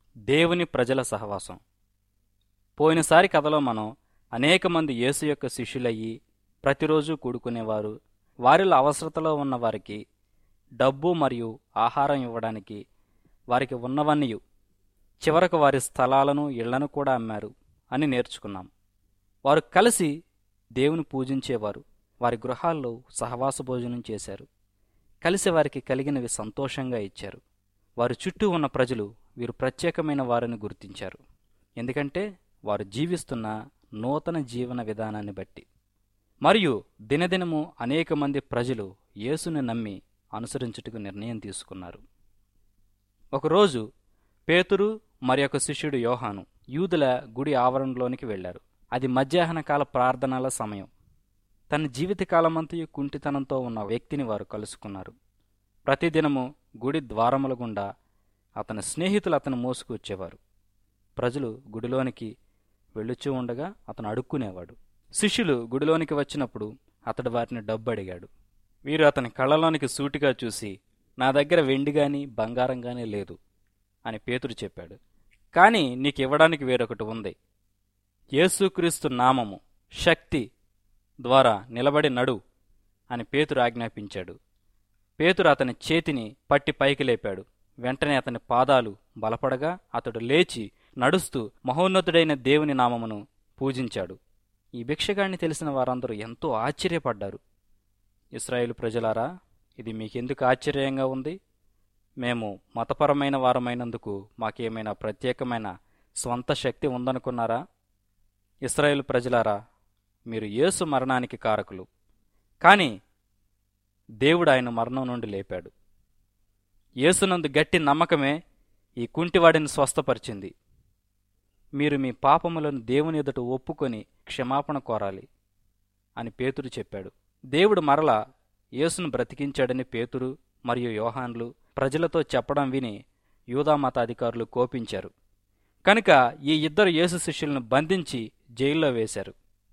దేవుని ప్రజల సహవాసం పోయినసారి కథలో మనం అనేక మంది యేసు యొక్క శిష్యులయ్యి ప్రతిరోజు కూడుకునేవారు వారిలో అవసరతలో ఉన్న వారికి డబ్బు మరియు ఆహారం ఇవ్వడానికి వారికి ఉన్నవన్నీయు చివరకు వారి స్థలాలను ఇళ్లను కూడా అమ్మారు అని నేర్చుకున్నాం వారు కలిసి దేవుని పూజించేవారు వారి గృహాల్లో సహవాస భోజనం చేశారు కలిసి వారికి కలిగినవి సంతోషంగా ఇచ్చారు వారి చుట్టూ ఉన్న ప్రజలు వీరు ప్రత్యేకమైన వారిని గుర్తించారు ఎందుకంటే వారు జీవిస్తున్న నూతన జీవన విధానాన్ని బట్టి మరియు దినదినము అనేక మంది ప్రజలు యేసుని నమ్మి అనుసరించుటకు నిర్ణయం తీసుకున్నారు ఒకరోజు పేతురు మరి ఒక శిష్యుడు యోహాను యూదుల గుడి ఆవరణలోనికి వెళ్లారు అది మధ్యాహ్నకాల ప్రార్థనల సమయం తన జీవితకాలమంతయు కుంటితనంతో ఉన్న వ్యక్తిని వారు కలుసుకున్నారు ప్రతిదినము గుడి ద్వారముల గుండా అతని స్నేహితులు అతను మోసుకొచ్చేవారు ప్రజలు గుడిలోనికి వెళ్ళుచూ ఉండగా అతను అడుక్కునేవాడు శిష్యులు గుడిలోనికి వచ్చినప్పుడు అతడు వారిని డబ్బు అడిగాడు వీరు అతని కళ్ళలోనికి సూటిగా చూసి నా దగ్గర వెండి గాని బంగారం గాని లేదు అని పేతురు చెప్పాడు కాని నీకివ్వడానికి వేరొకటి ఉంది యేసుక్రీస్తు నామము శక్తి ద్వారా నిలబడి నడు అని పేతురు ఆజ్ఞాపించాడు పేతురు అతని చేతిని పట్టి పైకి లేపాడు వెంటనే అతని పాదాలు బలపడగా అతడు లేచి నడుస్తూ మహోన్నతుడైన దేవుని నామమును పూజించాడు ఈ భిక్షగాడిని తెలిసిన వారందరూ ఎంతో ఆశ్చర్యపడ్డారు ఇస్రాయేలు ప్రజలారా ఇది మీకెందుకు ఆశ్చర్యంగా ఉంది మేము మతపరమైన వారమైనందుకు మాకేమైనా ప్రత్యేకమైన స్వంత శక్తి ఉందనుకున్నారా ఇస్రాయేల్ ప్రజలారా మీరు యేసు మరణానికి కారకులు కానీ దేవుడు ఆయన మరణం నుండి లేపాడు యేసునందు గట్టి నమ్మకమే ఈ కుంటివాడిని స్వస్థపరిచింది మీరు మీ పాపములను దేవుని ఎదుట ఒప్పుకొని క్షమాపణ కోరాలి అని పేతురు చెప్పాడు దేవుడు మరల యేసును బ్రతికించాడని పేతురు మరియు యోహాన్లు ప్రజలతో చెప్పడం విని యూదామత అధికారులు కోపించారు కనుక ఈ ఇద్దరు యేసు శిష్యులను బంధించి జైల్లో వేశారు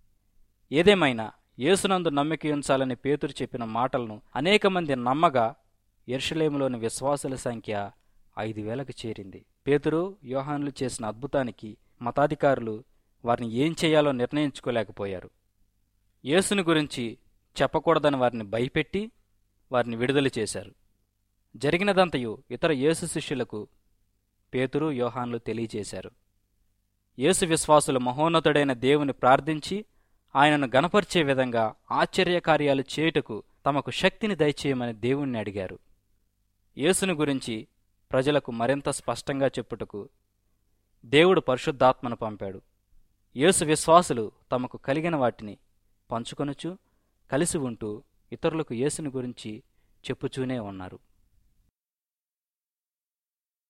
ఏదేమైనా యేసునందు నమ్మిక ఉంచాలని పేతురు చెప్పిన మాటలను అనేక మంది నమ్మగా ఎర్షలేములోని విశ్వాసుల సంఖ్య ఐదు వేలకు చేరింది పేతురు యోహాన్లు చేసిన అద్భుతానికి మతాధికారులు వారిని ఏం చేయాలో నిర్ణయించుకోలేకపోయారు యేసుని గురించి చెప్పకూడదని వారిని భయపెట్టి వారిని విడుదల చేశారు జరిగినదంతయు ఇతర యేసు శిష్యులకు పేతురు యోహాన్లు తెలియచేశారు యేసు విశ్వాసులు మహోన్నతుడైన దేవుని ప్రార్థించి ఆయనను గనపరిచే విధంగా ఆశ్చర్యకార్యాలు చేయుటకు తమకు శక్తిని దయచేయమని దేవుణ్ణి అడిగారు యేసుని గురించి ప్రజలకు మరింత స్పష్టంగా చెప్పుటకు దేవుడు పరిశుద్ధాత్మను పంపాడు యేసు విశ్వాసులు తమకు కలిగిన వాటిని పంచుకొనుచు కలిసి ఉంటూ ఇతరులకు యేసుని గురించి చెప్పుచూనే ఉన్నారు